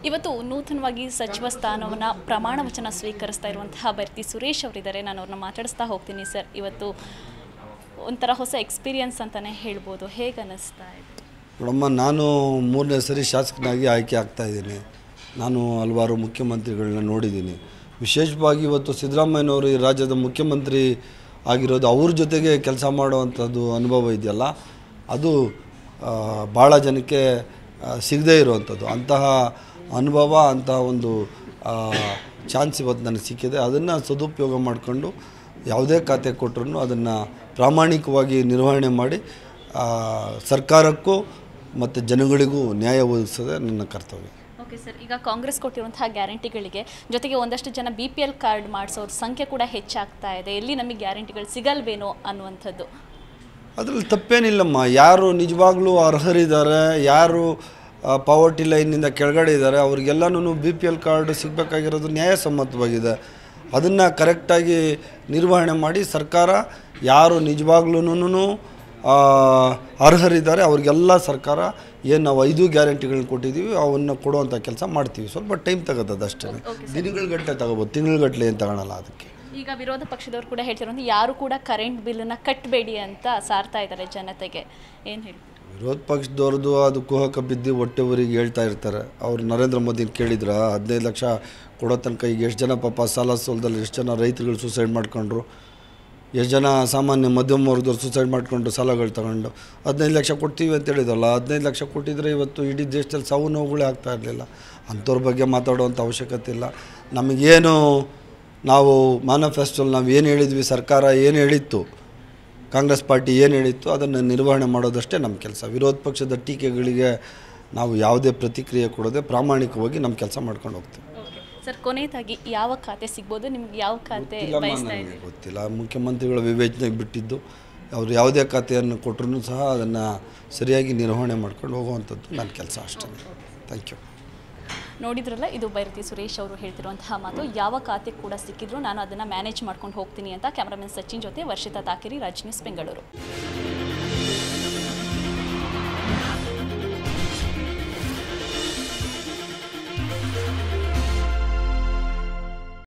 ಇವತ್ತು ನೂತನವಾಗಿ ಸಚಿವ ಸ್ಥಾನವನ್ನು ಪ್ರಮಾಣ ವಚನ ಸ್ವೀಕರಿಸ್ತಾ ಇರುವಂತಹ ಭರ್ತಿ ಸುರೇಶ್ ಅವರಿದ್ದಾರೆ ನಾನು ಅವ್ರನ್ನ ಮಾತಾಡಿಸ್ತಾ ಹೋಗ್ತೀನಿ ಸರ್ ಇವತ್ತು ಒಂಥರ ಹೊಸ ಎಕ್ಸ್ಪೀರಿಯನ್ಸ್ ಅಂತಲೇ ಹೇಳ್ಬೋದು ಹೇಗೆ ಅನ್ನಿಸ್ತಾ ಇದೆ ನೋಡಮ್ಮ ನಾನು ಮೂರನೇ ಸರಿ ಶಾಸಕನಾಗಿ ಆಯ್ಕೆ ಆಗ್ತಾ ಇದ್ದೀನಿ ನಾನು ಹಲವಾರು ಮುಖ್ಯಮಂತ್ರಿಗಳನ್ನ ನೋಡಿದ್ದೀನಿ ವಿಶೇಷವಾಗಿ ಇವತ್ತು ಸಿದ್ದರಾಮಯ್ಯನವರು ಈ ರಾಜ್ಯದ ಮುಖ್ಯಮಂತ್ರಿ ಆಗಿರೋದು ಅವ್ರ ಜೊತೆಗೆ ಕೆಲಸ ಮಾಡುವಂಥದ್ದು ಅನುಭವ ಇದೆಯಲ್ಲ ಅದು ಆ, ಭಾಳ ಜನಕ್ಕೆ ಸಿಗದೇ ಇರುವಂಥದ್ದು ಅಂತಹ ಅನುಭವ ಅಂತಹ ಒಂದು ಚಾನ್ಸ್ ಇವತ್ತು ನನಗೆ ಸಿಕ್ಕಿದೆ ಅದನ್ನು ಸದುಪಯೋಗ ಮಾಡಿಕೊಂಡು ಯಾವುದೇ ಖಾತೆ ಕೊಟ್ಟರು ಅದನ್ನು ಪ್ರಾಮಾಣಿಕವಾಗಿ ನಿರ್ವಹಣೆ ಮಾಡಿ ಆ, ಸರ್ಕಾರಕ್ಕೂ ಮತ್ತು ಜನಗಳಿಗೂ ನ್ಯಾಯ ಒದಗಿಸೋದೇ ನನ್ನ ಕರ್ತವ್ಯ ಓಕೆ ಸರ್ ಈಗ ಕಾಂಗ್ರೆಸ್ ಕೊಟ್ಟಿರುವಂತಹ ಗ್ಯಾರಂಟಿಗಳಿಗೆ ಜೊತೆಗೆ ಒಂದಷ್ಟು ಜನ ಬಿ ಪಿ ಎಲ್ ಕಾರ್ಡ್ ಮಾಡಿಸೋರ ಸಂಖ್ಯೆ ಕೂಡ ಹೆಚ್ಚಾಗ್ತಾ ಇದೆ ಎಲ್ಲಿ ನಮಗೆ ಗ್ಯಾರಂಟಿಗಳು ಸಿಗಲ್ವೇನೋ ಅನ್ನುವಂಥದ್ದು ಅದರಲ್ಲಿ ತಪ್ಪೇನಿಲ್ಲಮ್ಮ ಯಾರು ನಿಜವಾಗ್ಲೂ ಅರ್ಹರಿದ್ದಾರೆ ಯಾರು ಪಾವರ್ಟಿ ಲೈನಿಂದ ಕೆಳಗಡೆ ಇದ್ದಾರೆ ಅವ್ರಿಗೆಲ್ಲನೂ ಬಿ ಪಿ ಎಲ್ ಕಾರ್ಡ್ ಸಿಗಬೇಕಾಗಿರೋದು ನ್ಯಾಯಸಮ್ಮತವಾಗಿದೆ ಅದನ್ನು ಕರೆಕ್ಟಾಗಿ ನಿರ್ವಹಣೆ ಮಾಡಿ ಸರ್ಕಾರ ಯಾರು ನಿಜವಾಗ್ಲೂ ಅರ್ಹರಿದ್ದಾರೆ ಅವ್ರಿಗೆಲ್ಲ ಸರ್ಕಾರ ಏನು ನಾವು ಐದು ಗ್ಯಾರಂಟಿಗಳನ್ನ ಕೊಟ್ಟಿದ್ದೀವಿ ಅವನ್ನು ಕೊಡುವಂಥ ಕೆಲಸ ಮಾಡ್ತೀವಿ ಸ್ವಲ್ಪ ಟೈಮ್ ತಗೋತದೆ ಅಷ್ಟೇ ದಿನಗಳ ತಗೋಬೋದು ತಿಂಗಳಗಟ್ಟಲೆ ಏನು ತಗೊಳಲ್ಲ ಅದಕ್ಕೆ ಈಗ ವಿರೋಧ ಪಕ್ಷದವರು ಕೂಡ ಹೇಳ್ತಿರೋದು ಯಾರು ಕೂಡ ಕರೆಂಟ್ ಬಿಲ್ಲನ್ನ ಕಟ್ಟಬೇಡಿ ಅಂತ ಸಾರ್ತಾ ಇದ್ದಾರೆ ಜನತೆಗೆ ಏನು ಹೇಳಿ ವಿರೋಧ ಪಕ್ಷದವ್ರದ್ದು ಅದು ಕುಹಕ ಬಿದ್ದು ಹೊಟ್ಟೆವರಿಗೆ ಹೇಳ್ತಾ ಇರ್ತಾರೆ ಅವ್ರು ನರೇಂದ್ರ ಮೋದಿನ ಕೇಳಿದ್ರ ಹದಿನೈದು ಲಕ್ಷ ಕೊಡೋ ತನಕ ಈಗ ಎಷ್ಟು ಜನ ಪಾಪ ಸಾಲ ಸೋಲದಲ್ಲಿ ಎಷ್ಟು ಜನ ರೈತರುಗಳು ಸೂಸೈಡ್ ಮಾಡ್ಕೊಂಡ್ರು ಎಷ್ಟು ಜನ ಸಾಮಾನ್ಯ ಮಧ್ಯಮ ವರ್ಗದವ್ರು ಸೂಸೈಡ್ ಮಾಡ್ಕೊಂಡು ಸಾಲಗಳು ತಗೊಂಡು ಹದಿನೈದು ಲಕ್ಷ ಕೊಡ್ತೀವಿ ಅಂತ ಹೇಳಿದಲ್ಲ ಹದಿನೈದು ಲಕ್ಷ ಕೊಟ್ಟಿದ್ರೆ ಇವತ್ತು ಇಡೀ ದೇಶದಲ್ಲಿ ಸಾವು ನೋವುಗಳೇ ಆಗ್ತಾ ಇರಲಿಲ್ಲ ಅಂಥವ್ರ ಬಗ್ಗೆ ಮಾತಾಡುವಂಥ ಅವಶ್ಯಕತೆ ಇಲ್ಲ ನಮಗೇನು ನಾವು ಮ್ಯಾನಿಫೆಸ್ಟೋಲ್ಲಿ ನಾವು ಏನು ಹೇಳಿದ್ವಿ ಸರ್ಕಾರ ಏನು ಹೇಳಿತ್ತು ಕಾಂಗ್ರೆಸ್ ಪಾರ್ಟಿ ಏನು ಹೇಳಿತ್ತು ಅದನ್ನು ನಿರ್ವಹಣೆ ಮಾಡೋದಷ್ಟೇ ನಮ್ಮ ಕೆಲಸ ವಿರೋಧ ಪಕ್ಷದ ಟೀಕೆಗಳಿಗೆ ನಾವು ಯಾವುದೇ ಪ್ರತಿಕ್ರಿಯೆ ಕೊಡದೆ ಪ್ರಾಮಾಣಿಕವಾಗಿ ನಮ್ಮ ಕೆಲಸ ಮಾಡ್ಕೊಂಡು ಹೋಗ್ತೀವಿ ಓಕೆ ಸರ್ ಕೊನೆಯದಾಗಿ ಯಾವ ಖಾತೆ ಸಿಗ್ಬೋದು ನಿಮ್ಗೆ ಯಾವ ಖಾತೆ ಗೊತ್ತಿಲ್ಲಮ್ಮ ಬಯಸ್ತಾ ನನಗೆ ಇದ್ದೀವಿ ಗೊತ್ತಿಲ್ಲ ಮುಖ್ಯಮಂತ್ರಿಗಳ ವಿವೇಚನೆಗೆ ಬಿಟ್ಟಿದ್ದು ಅವರು ಯಾವುದೇ ಖಾತೆಯನ್ನು ಕೊಟ್ಟರು ಸಹ ಅದನ್ನು ಸರಿಯಾಗಿ ನಿರ್ವಹಣೆ ಮಾಡ್ಕೊಂಡು ಹೋಗುವಂಥದ್ದು ನನ್ನ ಕೆಲಸ ಅಷ್ಟೇ ಥ್ಯಾಂಕ್ ಯು ನೋಡಿದ್ರಲ್ಲ ಇದು ಬೈರತಿ ಸುರೇಶ್ ಅವರು ಹೇಳ್ತಿರುವಂತಹ ಮಾತು ಯಾವ ಖಾತೆ ಕೂಡ ಸಿಕ್ಕಿದ್ರು ನಾನು ಅದನ್ನು ಮ್ಯಾನೇಜ್ ಮಾಡ್ಕೊಂಡು ಹೋಗ್ತೀನಿ ಅಂತ ಕ್ಯಾಮ್ರಾಮನ್ ಸಚಿನ್ ಜೊತೆ ವರ್ಷಿತಾ ತಾಕಿರಿ ರಾಜ್ ನ್ಯೂಸ್ ಬೆಂಗಳೂರು